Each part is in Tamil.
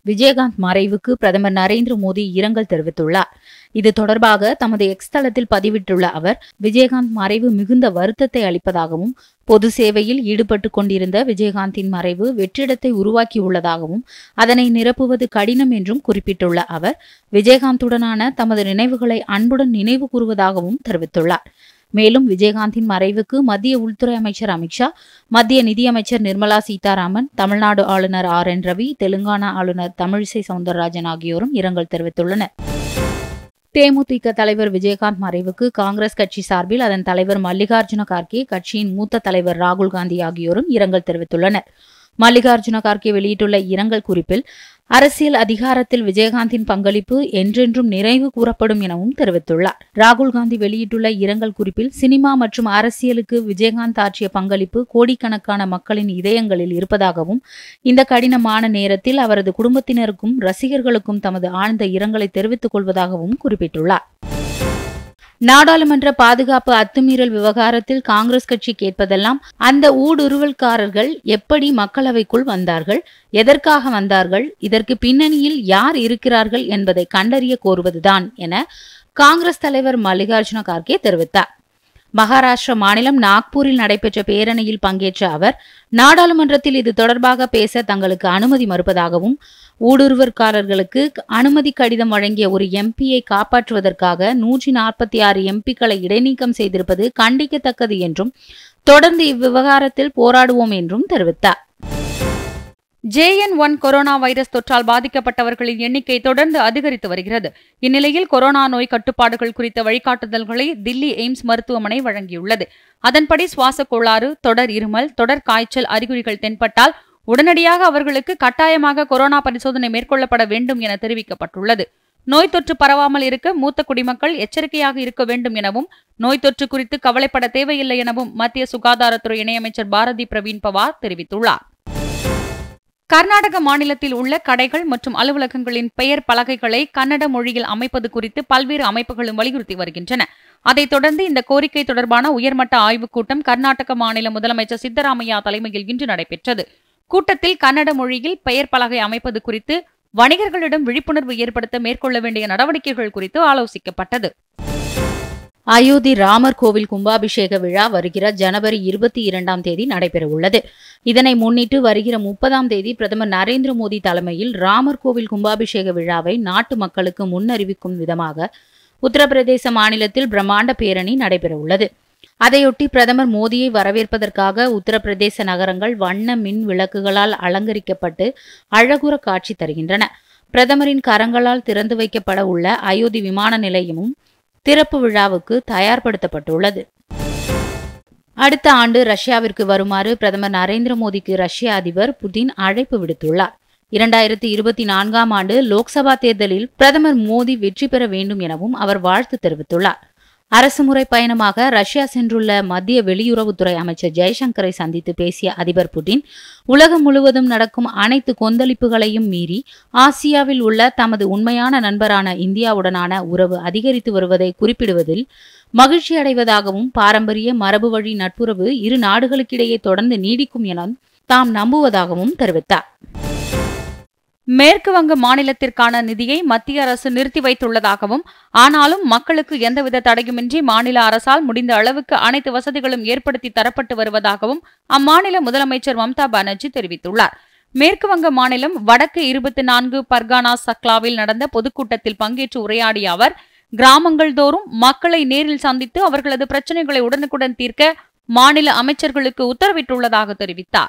விஜயகாந்த் மறைவுக்கு பிரதமர் நரேந்திர மோடி இரங்கல் தெரிவித்துள்ளார் இது தொடர்பாக தமது எக்ஸ் தளத்தில் பதிவிட்டுள்ள அவர் விஜயகாந்த் மறைவு மிகுந்த வருத்தத்தை அளிப்பதாகவும் பொது சேவையில் ஈடுபட்டுக் கொண்டிருந்த விஜயகாந்தின் மறைவு வெற்றிடத்தை உருவாக்கியுள்ளதாகவும் அதனை நிரப்புவது கடினம் என்றும் குறிப்பிட்டுள்ள அவர் விஜயகாந்துடனான தமது நினைவுகளை அன்புடன் நினைவு கூறுவதாகவும் தெரிவித்துள்ளார் மேலும் விஜயகாந்தின் மறைவுக்கு மத்திய உள்துறை அமைச்சர் அமித்ஷா மத்திய நிதியமைச்சர் நிர்மலா சீதாராமன் தமிழ்நாடு ஆளுநர் ஆர் என் ரவி தெலுங்கானா ஆளுநர் தமிழிசை சவுந்தரராஜன் ஆகியோரும் இரங்கல் தெரிவித்துள்ளனர் தேமுதிக தலைவர் விஜயகாந்த் மறைவுக்கு காங்கிரஸ் கட்சி சார்பில் அதன் தலைவர் மல்லிகார்ஜுன கார்கே கட்சியின் மூத்த தலைவர் ராகுல் காந்தி ஆகியோரும் இரங்கல் தெரிவித்துள்ளனர் மல்லிகார்ஜுன கார்கே வெளியிட்டுள்ள இரங்கல் குறிப்பில் அரசியல் அதிகாரத்தில் விஜயகாந்தின் பங்களிப்பு என்றென்றும் நினைவு கூறப்படும் எனவும் தெரிவித்துள்ளார் ராகுல் காந்தி வெளியிட்டுள்ள இரங்கல் குறிப்பில் சினிமா மற்றும் அரசியலுக்கு விஜயகாந்த் ஆற்றிய பங்களிப்பு கோடிக்கணக்கான மக்களின் இதயங்களில் இருப்பதாகவும் இந்த கடினமான நேரத்தில் அவரது குடும்பத்தினருக்கும் ரசிகர்களுக்கும் தமது ஆழ்ந்த இரங்கலை தெரிவித்துக் கொள்வதாகவும் குறிப்பிட்டுள்ளார் நாடாளுமன்ற பாதுகாப்பு அத்துமீறல் விவகாரத்தில் காங்கிரஸ் கட்சி கேட்பதெல்லாம் அந்த ஊடுருவல்காரர்கள் எப்படி மக்களவைக்குள் வந்தார்கள் எதற்காக வந்தார்கள் இதற்கு பின்னணியில் யார் இருக்கிறார்கள் என்பதை கண்டறிய கோருவதுதான் என காங்கிரஸ் தலைவர் மல்லிகார்ஜுன கார்கே தெரிவித்தார் மகாராஷ்டிர மாநிலம் நாக்பூரில் நடைபெற்ற பேரணியில் பங்கேற்ற அவர் நாடாளுமன்றத்தில் இது தொடர்பாக பேச தங்களுக்கு அனுமதி மறுப்பதாகவும் ஊடுருவற்காரர்களுக்கு அனுமதி கடிதம் வழங்கிய ஒரு எம்பியை காப்பாற்றுவதற்காக நூற்றி நாற்பத்தி ஆறு எம்பிக்களை இடைநீக்கம் செய்திருப்பது கண்டிக்கத்தக்கது என்றும் தொடர்ந்து இவ்விவகாரத்தில் போராடுவோம் என்றும் தெரிவித்தார் ஜேஎன் ஒன் கொரோனா வைரஸ் தொற்றால் பாதிக்கப்பட்டவர்களின் எண்ணிக்கை தொடர்ந்து அதிகரித்து வருகிறது இந்நிலையில் கொரோனா நோய் கட்டுப்பாடுகள் குறித்த வழிகாட்டுதல்களை தில்லி எய்ம்ஸ் மருத்துவமனை வழங்கியுள்ளது அதன்படி சுவாச கோளாறு தொடர் இருமல் தொடர் காய்ச்சல் அறிகுறிகள் தென்பட்டால் உடனடியாக அவர்களுக்கு கட்டாயமாக கொரோனா பரிசோதனை மேற்கொள்ளப்பட வேண்டும் என தெரிவிக்கப்பட்டுள்ளது நோய் தொற்று பரவாமல் இருக்க மூத்த குடிமக்கள் எச்சரிக்கையாக இருக்க வேண்டும் எனவும் நோய் தொற்று குறித்து கவலைப்பட தேவையில்லை எனவும் மத்திய சுகாதாரத்துறை இணையமைச்சர் பாரதி பிரவீன் பவார் தெரிவித்துள்ளார் கர்நாடக மாநிலத்தில் உள்ள கடைகள் மற்றும் அலுவலகங்களின் பெயர் பலகைகளை கன்னட மொழியில் அமைப்பது குறித்து பல்வேறு அமைப்புகளும் வலியுறுத்தி வருகின்றன அதைத் தொடர்ந்து இந்த கோரிக்கை தொடர்பான உயர்மட்ட ஆய்வுக் கூட்டம் கர்நாடக மாநில முதலமைச்சர் சித்தராமையா தலைமையில் இன்று நடைபெற்றது கூட்டத்தில் கன்னட மொழியில் பெயர் பலகை அமைப்பது குறித்து வணிகர்களிடம் விழிப்புணர்வு ஏற்படுத்த மேற்கொள்ள வேண்டிய நடவடிக்கைகள் குறித்து ஆலோசிக்கப்பட்டது அயோத்தி ராமர் கோவில் கும்பாபிஷேக விழா வருகிற ஜனவரி இருபத்தி இரண்டாம் தேதி நடைபெறவுள்ளது இதனை முன்னிட்டு வருகிற முப்பதாம் தேதி பிரதமர் நரேந்திர மோடி தலைமையில் ராமர் கோவில் கும்பாபிஷேக விழாவை நாட்டு மக்களுக்கு முன்னறிவிக்கும் விதமாக உத்தரப்பிரதேச மாநிலத்தில் பிரம்மாண்ட பேரணி நடைபெறவுள்ளது அதையொட்டி பிரதமர் மோடியை வரவேற்பதற்காக உத்தரப்பிரதேச நகரங்கள் வண்ண மின் விளக்குகளால் அலங்கரிக்கப்பட்டு அழகுற காட்சி தருகின்றன பிரதமரின் கரங்களால் திறந்து வைக்கப்பட உள்ள அயோத்தி விமான நிலையமும் திறப்பு விழாவுக்கு தயார்படுத்தப்பட்டுள்ளது அடுத்த ஆண்டு ரஷ்யாவிற்கு வருமாறு பிரதமர் நரேந்திர மோடிக்கு ரஷ்ய அதிபர் புதின் அழைப்பு விடுத்துள்ளார் இரண்டாயிரத்தி இருபத்தி நான்காம் ஆண்டு லோக்சபா தேர்தலில் பிரதமர் மோடி வெற்றி பெற வேண்டும் எனவும் அவர் வாழ்த்து தெரிவித்துள்ளார் அரசுமுறை பயணமாக ரஷ்யா சென்றுள்ள மத்திய வெளியுறவுத்துறை அமைச்சர் ஜெய்சங்கரை சந்தித்து பேசிய அதிபர் புட்டின் உலகம் முழுவதும் நடக்கும் அனைத்து கொந்தளிப்புகளையும் மீறி ஆசியாவில் உள்ள தமது உண்மையான நண்பரான இந்தியாவுடனான உறவு அதிகரித்து வருவதை குறிப்பிடுவதில் மகிழ்ச்சி அடைவதாகவும் பாரம்பரிய மரபு வழி நட்புறவு இரு நாடுகளுக்கிடையே தொடர்ந்து நீடிக்கும் என தாம் நம்புவதாகவும் தெரிவித்தார் மேற்கு வங்க மாநிலத்திற்கான நிதியை மத்திய அரசு நிறுத்தி வைத்துள்ளதாகவும் ஆனாலும் மக்களுக்கு எந்தவித தடையுமின்றி மாநில அரசால் முடிந்த அளவுக்கு அனைத்து வசதிகளும் ஏற்படுத்தி தரப்பட்டு வருவதாகவும் அம்மாநில முதலமைச்சர் மம்தா பானர்ஜி தெரிவித்துள்ளார் மேற்கு வங்க மாநிலம் வடக்கு இருபத்தி நான்கு பர்கானா சக்லாவில் நடந்த பொதுக்கூட்டத்தில் பங்கேற்று உரையாடிய அவர் கிராமங்கள் தோறும் மக்களை நேரில் சந்தித்து அவர்களது பிரச்சனைகளை உடனுக்குடன் தீர்க்க மாநில அமைச்சர்களுக்கு உத்தரவிட்டுள்ளதாக தெரிவித்தார்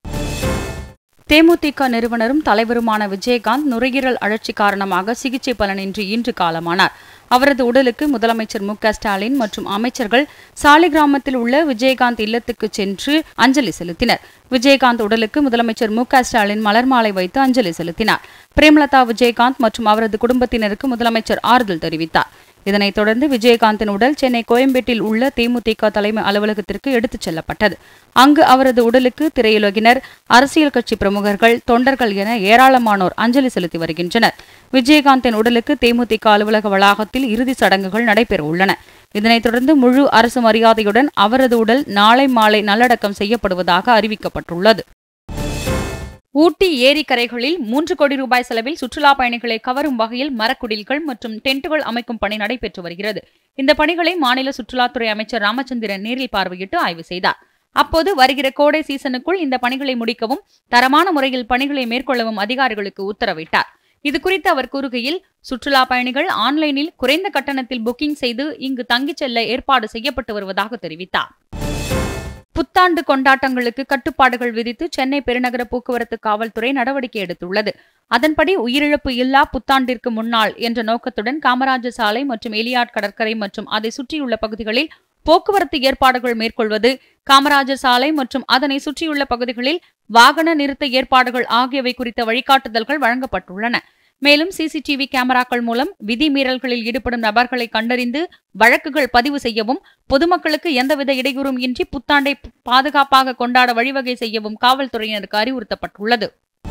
தேமுதிக நிறுவனரும் தலைவருமான விஜயகாந்த் நுரையீரல் அழற்சி காரணமாக சிகிச்சை பலனின்றி இன்று காலமானார் அவரது உடலுக்கு முதலமைச்சர் மு க ஸ்டாலின் மற்றும் அமைச்சர்கள் சாலிகிராமத்தில் உள்ள விஜயகாந்த் இல்லத்துக்கு சென்று அஞ்சலி செலுத்தினர் விஜயகாந்த் உடலுக்கு முதலமைச்சர் மு க ஸ்டாலின் மலர் மாலை வைத்து அஞ்சலி செலுத்தினார் பிரேமலதா விஜயகாந்த் மற்றும் அவரது குடும்பத்தினருக்கு முதலமைச்சர் ஆறுதல் தெரிவித்தார் இதனைத் தொடர்ந்து விஜயகாந்தின் உடல் சென்னை கோயம்பேட்டில் உள்ள தேமுதிக தலைமை அலுவலகத்திற்கு எடுத்துச் செல்லப்பட்டது அங்கு அவரது உடலுக்கு திரையுலகினர் அரசியல் கட்சி பிரமுகர்கள் தொண்டர்கள் என ஏராளமானோர் அஞ்சலி செலுத்தி வருகின்றனர் விஜயகாந்தின் உடலுக்கு தேமுதிக அலுவலக வளாகத்தில் இறுதி சடங்குகள் நடைபெற உள்ளன இதனைத் தொடர்ந்து முழு அரசு மரியாதையுடன் அவரது உடல் நாளை மாலை நல்லடக்கம் செய்யப்படுவதாக அறிவிக்கப்பட்டுள்ளது ஊட்டி ஏரிக்கரைகளில் மூன்று கோடி ரூபாய் செலவில் சுற்றுலா பயணிகளை கவரும் வகையில் மரக்குடில்கள் மற்றும் டென்ட்டுகள் அமைக்கும் பணி நடைபெற்று வருகிறது இந்த பணிகளை மாநில சுற்றுலாத்துறை அமைச்சர் ராமச்சந்திரன் நேரில் பார்வையிட்டு ஆய்வு செய்தார் அப்போது வருகிற கோடை சீசனுக்குள் இந்த பணிகளை முடிக்கவும் தரமான முறையில் பணிகளை மேற்கொள்ளவும் அதிகாரிகளுக்கு உத்தரவிட்டார் இதுகுறித்து அவர் கூறுகையில் சுற்றுலா பயணிகள் ஆன்லைனில் குறைந்த கட்டணத்தில் புக்கிங் செய்து இங்கு தங்கிச் செல்ல ஏற்பாடு செய்யப்பட்டு வருவதாக தெரிவித்தார் புத்தாண்டு கொண்டாட்டங்களுக்கு கட்டுப்பாடுகள் விதித்து சென்னை பெருநகர போக்குவரத்து காவல்துறை நடவடிக்கை எடுத்துள்ளது அதன்படி உயிரிழப்பு இல்லா புத்தாண்டிற்கு முன்னாள் என்ற நோக்கத்துடன் காமராஜர் சாலை மற்றும் எலியாட் கடற்கரை மற்றும் அதை சுற்றியுள்ள பகுதிகளில் போக்குவரத்து ஏற்பாடுகள் மேற்கொள்வது காமராஜர் சாலை மற்றும் அதனை சுற்றியுள்ள பகுதிகளில் வாகன நிறுத்த ஏற்பாடுகள் ஆகியவை குறித்த வழிகாட்டுதல்கள் வழங்கப்பட்டுள்ளன மேலும் சிசிடிவி கேமராக்கள் மூலம் விதிமீறல்களில் ஈடுபடும் நபர்களை கண்டறிந்து வழக்குகள் பதிவு செய்யவும் பொதுமக்களுக்கு எந்தவித இடையூறும் இன்றி புத்தாண்டை பாதுகாப்பாக கொண்டாட வழிவகை செய்யவும் காவல்துறையினருக்கு அறிவுறுத்தப்பட்டுள்ளது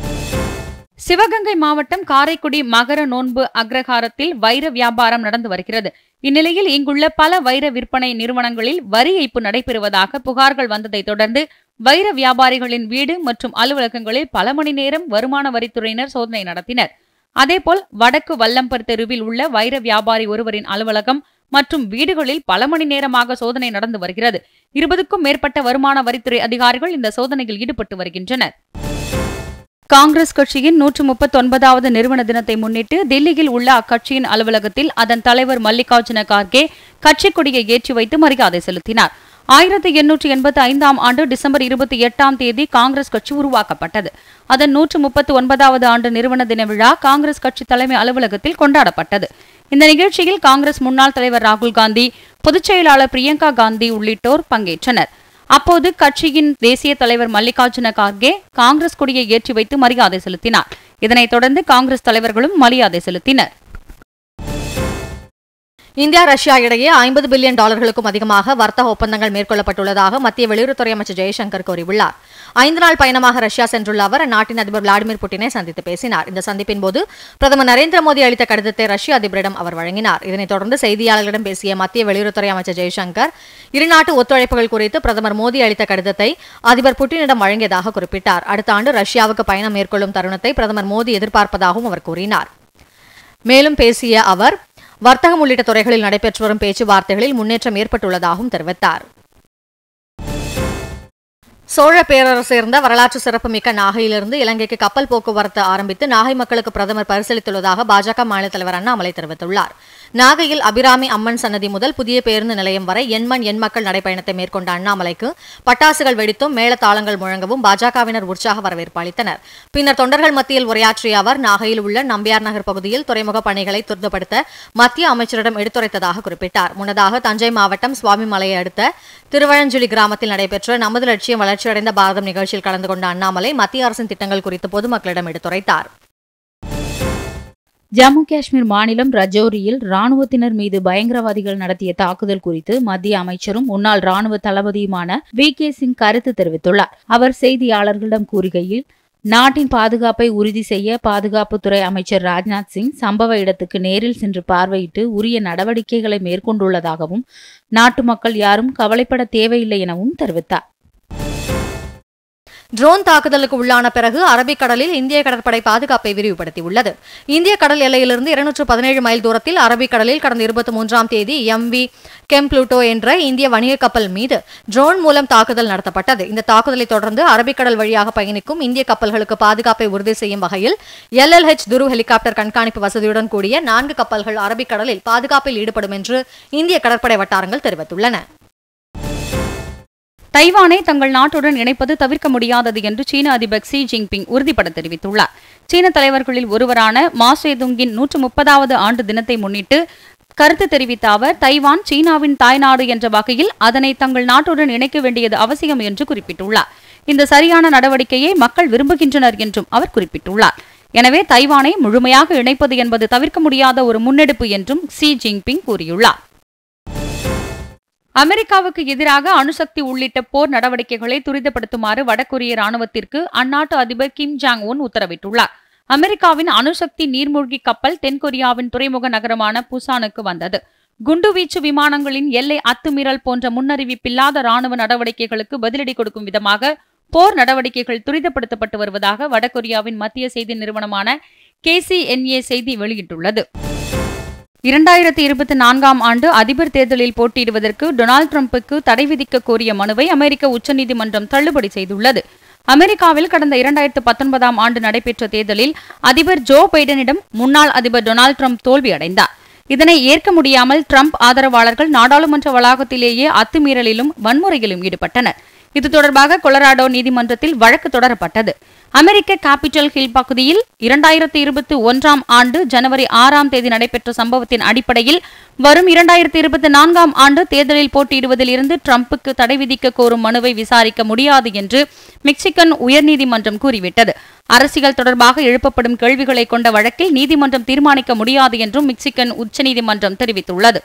சிவகங்கை மாவட்டம் காரைக்குடி மகர நோன்பு அக்ரஹாரத்தில் வைர வியாபாரம் நடந்து வருகிறது இந்நிலையில் இங்குள்ள பல வைர விற்பனை நிறுவனங்களில் வரி ஏய்ப்பு நடைபெறுவதாக புகார்கள் வந்ததை தொடர்ந்து வைர வியாபாரிகளின் வீடு மற்றும் அலுவலகங்களில் பல மணி நேரம் வருமான வரித்துறையினர் சோதனை நடத்தினர் அதேபோல் வடக்கு வல்லம்பர் தெருவில் உள்ள வைர வியாபாரி ஒருவரின் அலுவலகம் மற்றும் வீடுகளில் பல மணி நேரமாக சோதனை நடந்து வருகிறது இருபதுக்கும் மேற்பட்ட வருமான வரித்துறை அதிகாரிகள் இந்த சோதனையில் ஈடுபட்டு வருகின்றனர் காங்கிரஸ் கட்சியின் நூற்று முப்பத்தொன்பதாவது நிறுவன தினத்தை முன்னிட்டு தில்லியில் உள்ள அக்கட்சியின் அலுவலகத்தில் அதன் தலைவர் மல்லிகார்ஜுன கார்கே கட்சிக் கொடியை ஏற்றி வைத்து மரியாதை செலுத்தினார் ஆயிரத்தி எண்ணூற்று எண்பத்தி ஐந்தாம் ஆண்டு டிசம்பர் இருபத்தி எட்டாம் தேதி காங்கிரஸ் கட்சி உருவாக்கப்பட்டது அதன் நூற்று முப்பத்தி ஒன்பதாவது ஆண்டு நிறுவன தின விழா காங்கிரஸ் கட்சி தலைமை அலுவலகத்தில் கொண்டாடப்பட்டது இந்த நிகழ்ச்சியில் காங்கிரஸ் முன்னாள் தலைவர் ராகுல் காந்தி பொதுச் செயலாளர் பிரியங்கா காந்தி உள்ளிட்டோர் பங்கேற்றனர் அப்போது கட்சியின் தேசிய தலைவர் மல்லிகார்ஜுன கார்கே காங்கிரஸ் கொடியை ஏற்றி வைத்து மரியாதை செலுத்தினார் இதனைத் தொடர்ந்து காங்கிரஸ் தலைவர்களும் மரியாதை செலுத்தினர் இந்தியா ரஷ்யா இடையே ஐம்பது பில்லியன் டாலர்களுக்கும் அதிகமாக வர்த்தக ஒப்பந்தங்கள் மேற்கொள்ளப்பட்டுள்ளதாக மத்திய வெளியுறவுத்துறை அமைச்சர் ஜெய்சங்கர் கூறியுள்ளார் ஐந்து நாள் பயணமாக ரஷ்யா சென்றுள்ள அவர் அந்நாட்டின் அதிபர் விளாடிமிர் புட்டினை சந்தித்து பேசினார் இந்த சந்திப்பின் போது பிரதமர் நரேந்திர மோடி அளித்த கடிதத்தை ரஷ்ய அதிபரிடம் அவர் வழங்கினார் இதனைத் தொடர்ந்து செய்தியாளர்களிடம் பேசிய மத்திய வெளியுறவுத்துறை அமைச்சர் ஜெய்சங்கர் இருநாட்டு ஒத்துழைப்புகள் குறித்து பிரதமர் மோடி அளித்த கடிதத்தை அதிபர் புட்டினிடம் வழங்கியதாக குறிப்பிட்டார் அடுத்த ஆண்டு ரஷ்யாவுக்கு பயணம் மேற்கொள்ளும் தருணத்தை பிரதமர் மோடி எதிர்பார்ப்பதாகவும் அவர் கூறினார் மேலும் பேசிய அவர் வர்த்தகம் உள்ளிட்ட துறைகளில் நடைபெற்று வரும் பேச்சுவார்த்தைகளில் முன்னேற்றம் ஏற்பட்டுள்ளதாகவும் தெரிவித்தார் சோழ பேரரசு சேர்ந்த வரலாற்று சிறப்புமிக்க நாகையிலிருந்து இலங்கைக்கு கப்பல் போக்குவரத்து ஆரம்பித்து நாகை மக்களுக்கு பிரதமர் பரிசீலித்துள்ளதாக பாஜக மாநில தலைவர் அண்ணாமலை தெரிவித்துள்ளார் நாகையில் அபிராமி அம்மன் சன்னதி முதல் புதிய பேருந்து நிலையம் வரை எண்மண் எண் மக்கள் நடைப்பயணத்தை மேற்கொண்ட அண்ணாமலைக்கு பட்டாசுகள் வெடித்தும் மேளதாளங்கள் முழங்கவும் பாஜகவினர் உற்சாக வரவேற்பு அளித்தனர் பின்னர் தொண்டர்கள் மத்தியில் உரையாற்றிய அவர் நாகையில் உள்ள நம்பியார் நகர் பகுதியில் துறைமுக பணிகளை துரிதப்படுத்த மத்திய அமைச்சரிடம் எடுத்துரைத்ததாக குறிப்பிட்டார் முன்னதாக தஞ்சை மாவட்டம் சுவாமிமலையை அடுத்த திருவழஞ்சுழி கிராமத்தில் நடைபெற்ற நமது லட்சியம் வளர்ச்சியடைந்த பாரதம் நிகழ்ச்சியில் கலந்து கொண்ட அண்ணாமலை மத்திய அரசின் திட்டங்கள் குறித்து பொதுமக்களிடம் எடுத்துரைத்தார் ஜம்மு காஷ்மீர் மாநிலம் ரஜோரியில் ராணுவத்தினர் மீது பயங்கரவாதிகள் நடத்திய தாக்குதல் குறித்து மத்திய அமைச்சரும் முன்னாள் ராணுவ தளபதியுமான வி கே சிங் கருத்து தெரிவித்துள்ளார் அவர் செய்தியாளர்களிடம் கூறுகையில் நாட்டின் பாதுகாப்பை உறுதி செய்ய பாதுகாப்புத்துறை அமைச்சர் ராஜ்நாத் சிங் சம்பவ இடத்துக்கு நேரில் சென்று பார்வையிட்டு உரிய நடவடிக்கைகளை மேற்கொண்டுள்ளதாகவும் நாட்டு மக்கள் யாரும் கவலைப்பட தேவையில்லை எனவும் தெரிவித்தார் ட்ரோன் தாக்குதலுக்கு உள்ளான பிறகு அரபிக்கடலில் இந்திய கடற்படை பாதுகாப்பை விரிவுபடுத்தியுள்ளது இந்திய கடல் எல்லையிலிருந்து இருநூற்று பதினேழு மைல் தூரத்தில் அரபிக்கடலில் கடந்த இருபத்தி மூன்றாம் தேதி எம் வி கெம்ப்ளூட்டோ என்ற இந்திய வணிக கப்பல் மீது ட்ரோன் மூலம் தாக்குதல் நடத்தப்பட்டது இந்த தாக்குதலை தொடர்ந்து அரபிக்கடல் வழியாக பயணிக்கும் இந்திய கப்பல்களுக்கு பாதுகாப்பை உறுதி செய்யும் வகையில் எல்எல்ஹெச் துருவ் ஹெலிகாப்டர் கண்காணிப்பு வசதியுடன் கூடிய நான்கு கப்பல்கள் அரபிக்கடலில் பாதுகாப்பில் ஈடுபடும் என்று இந்திய கடற்படை வட்டாரங்கள் தெரிவித்துள்ளன தைவானை தங்கள் நாட்டுடன் இணைப்பது தவிர்க்க முடியாதது என்று சீன அதிபர் ஷி ஜின்பிங் உறுதிபட தெரிவித்துள்ளார் சீன தலைவர்களில் ஒருவரான மா சேதுங்கின் நூற்று முப்பதாவது ஆண்டு தினத்தை முன்னிட்டு கருத்து தெரிவித்த அவர் தைவான் சீனாவின் தாய்நாடு என்ற வகையில் அதனை தங்கள் நாட்டுடன் இணைக்க வேண்டியது அவசியம் என்று குறிப்பிட்டுள்ளார் இந்த சரியான நடவடிக்கையை மக்கள் விரும்புகின்றனர் என்றும் அவர் குறிப்பிட்டுள்ளார் எனவே தைவானை முழுமையாக இணைப்பது என்பது தவிர்க்க முடியாத ஒரு முன்னெடுப்பு என்றும் ஷி ஜின்பிங் கூறியுள்ளார் அமெரிக்காவுக்கு எதிராக அணுசக்தி உள்ளிட்ட போர் நடவடிக்கைகளை துரிதப்படுத்துமாறு வடகொரிய ராணுவத்திற்கு அந்நாட்டு அதிபர் கிம் ஜாங் உன் உத்தரவிட்டுள்ளார் அமெரிக்காவின் அணுசக்தி நீர்மூழ்கி கப்பல் தென்கொரியாவின் துறைமுக நகரமான புசானுக்கு வந்தது குண்டுவீச்சு விமானங்களின் எல்லை அத்துமீறல் போன்ற முன்னறிவிப்பில்லாத ராணுவ நடவடிக்கைகளுக்கு பதிலடி கொடுக்கும் விதமாக போர் நடவடிக்கைகள் துரிதப்படுத்தப்பட்டு வருவதாக வடகொரியாவின் மத்திய செய்தி நிறுவனமான கேசிஎன்ஏ செய்தி வெளியிட்டுள்ளது இரண்டாயிரத்தி இருபத்தி நான்காம் ஆண்டு அதிபர் தேர்தலில் போட்டியிடுவதற்கு டொனால்டு டிரம்புக்கு தடை விதிக்க கோரிய மனுவை அமெரிக்க உச்சநீதிமன்றம் தள்ளுபடி செய்துள்ளது அமெரிக்காவில் கடந்த இரண்டாயிரத்து பத்தொன்பதாம் ஆண்டு நடைபெற்ற தேர்தலில் அதிபர் ஜோ பைடனிடம் முன்னாள் அதிபர் டொனால்டு ட்ரம்ப் தோல்வியடைந்தார் இதனை ஏற்க முடியாமல் ட்ரம்ப் ஆதரவாளர்கள் நாடாளுமன்ற வளாகத்திலேயே அத்துமீறலிலும் வன்முறையிலும் ஈடுபட்டனர் இது தொடர்பாக கொலராடோ நீதிமன்றத்தில் வழக்கு தொடரப்பட்டது அமெரிக்க கேபிட்டல் ஹில் பகுதியில் இரண்டாயிரத்தி இருபத்தி ஒன்றாம் ஆண்டு ஜனவரி ஆறாம் தேதி நடைபெற்ற சம்பவத்தின் அடிப்படையில் வரும் இரண்டாயிரத்தி இருபத்தி நான்காம் ஆண்டு தேர்தலில் போட்டியிடுவதில் இருந்து ட்ரம்புக்கு தடை விதிக்க கோரும் மனுவை விசாரிக்க முடியாது என்று மெக்சிகன் உயர்நீதிமன்றம் கூறிவிட்டது அரசியல் தொடர்பாக எழுப்பப்படும் கேள்விகளை கொண்ட வழக்கில் நீதிமன்றம் தீர்மானிக்க முடியாது என்றும் மெக்சிகன் உச்சநீதிமன்றம் தெரிவித்துள்ளது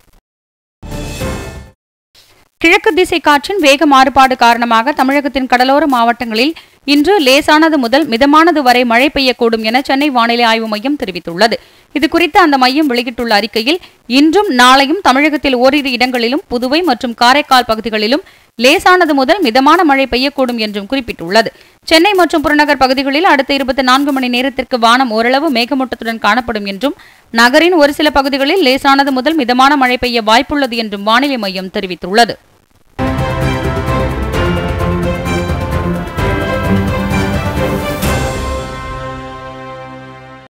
கிழக்கு திசை காற்றின் வேக மாறுபாடு காரணமாக தமிழகத்தின் கடலோர மாவட்டங்களில் இன்று லேசானது முதல் மிதமானது வரை மழை பெய்யக்கூடும் என சென்னை வானிலை ஆய்வு மையம் தெரிவித்துள்ளது இதுகுறித்து அந்த மையம் வெளியிட்டுள்ள அறிக்கையில் இன்றும் நாளையும் தமிழகத்தில் ஓரிரு இடங்களிலும் புதுவை மற்றும் காரைக்கால் பகுதிகளிலும் லேசானது முதல் மிதமான மழை பெய்யக்கூடும் என்றும் குறிப்பிட்டுள்ளது சென்னை மற்றும் புறநகர் பகுதிகளில் அடுத்த இருபத்தி நான்கு மணி நேரத்திற்கு வானம் ஓரளவு மேகமூட்டத்துடன் காணப்படும் என்றும் நகரின் ஒரு சில பகுதிகளில் லேசானது முதல் மிதமான மழை பெய்ய வாய்ப்புள்ளது என்றும் வானிலை மையம் தெரிவித்துள்ளது